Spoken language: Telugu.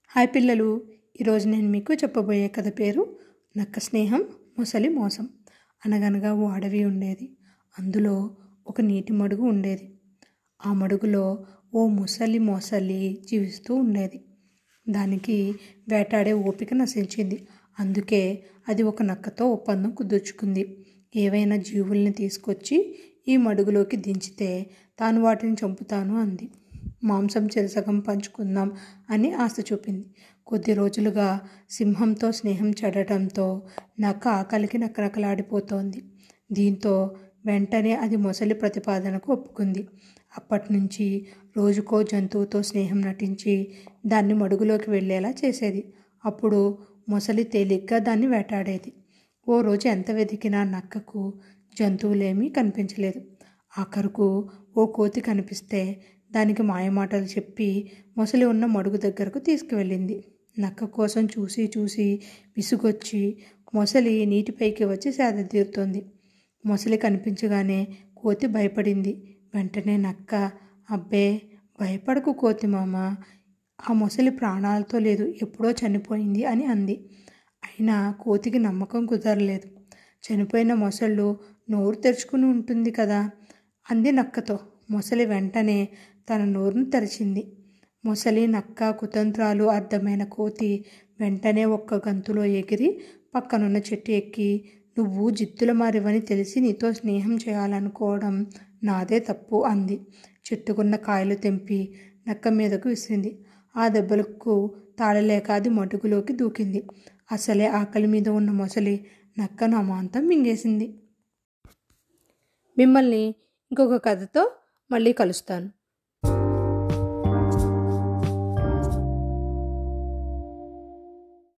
హాయ్ పిల్లలు ఈరోజు నేను మీకు చెప్పబోయే కథ పేరు నక్క స్నేహం ముసలి మోసం అనగనగా ఓ అడవి ఉండేది అందులో ఒక నీటి మడుగు ఉండేది ఆ మడుగులో ఓ ముసలి మోసలి జీవిస్తూ ఉండేది దానికి వేటాడే ఓపిక నశించింది అందుకే అది ఒక నక్కతో ఒప్పందం కుదుర్చుకుంది ఏవైనా జీవుల్ని తీసుకొచ్చి ఈ మడుగులోకి దించితే తాను వాటిని చంపుతాను అంది మాంసం చెరసగం పంచుకుందాం అని ఆశ చూపింది కొద్ది రోజులుగా సింహంతో స్నేహం చెడటంతో నక్క ఆకలికి నక్కనకలాడిపోతోంది దీంతో వెంటనే అది మొసలి ప్రతిపాదనకు ఒప్పుకుంది అప్పటి నుంచి రోజుకో జంతువుతో స్నేహం నటించి దాన్ని మడుగులోకి వెళ్ళేలా చేసేది అప్పుడు మొసలి తేలిగ్గా దాన్ని వేటాడేది ఓ రోజు ఎంత వెతికినా నక్కకు జంతువులేమీ కనిపించలేదు ఆఖరుకు ఓ కోతి కనిపిస్తే దానికి మాయమాటలు చెప్పి మొసలి ఉన్న మడుగు దగ్గరకు తీసుకువెళ్ళింది నక్క కోసం చూసి చూసి విసుగొచ్చి మొసలి నీటిపైకి వచ్చి సేద తీరుతోంది మొసలి కనిపించగానే కోతి భయపడింది వెంటనే నక్క అబ్బే భయపడకు కోతి మామ ఆ మొసలి ప్రాణాలతో లేదు ఎప్పుడో చనిపోయింది అని అంది అయినా కోతికి నమ్మకం కుదరలేదు చనిపోయిన మొసళ్ళు నోరు తెరుచుకుని ఉంటుంది కదా అంది నక్కతో మొసలి వెంటనే తన నోరును తెరిచింది మొసలి నక్క కుతంత్రాలు అర్థమైన కోతి వెంటనే ఒక్క గంతులో ఎగిరి పక్కనున్న చెట్టు ఎక్కి నువ్వు జిత్తుల మారివని తెలిసి నీతో స్నేహం చేయాలనుకోవడం నాదే తప్పు అంది చెట్టుకున్న కాయలు తెంపి నక్క మీదకు విసిరింది ఆ దెబ్బలకు తాళలేక అది మడుగులోకి దూకింది అసలే ఆకలి మీద ఉన్న మొసలి నక్కను అమాంతం మింగేసింది మిమ్మల్ని ఇంకొక కథతో మళ్ళీ కలుస్తాను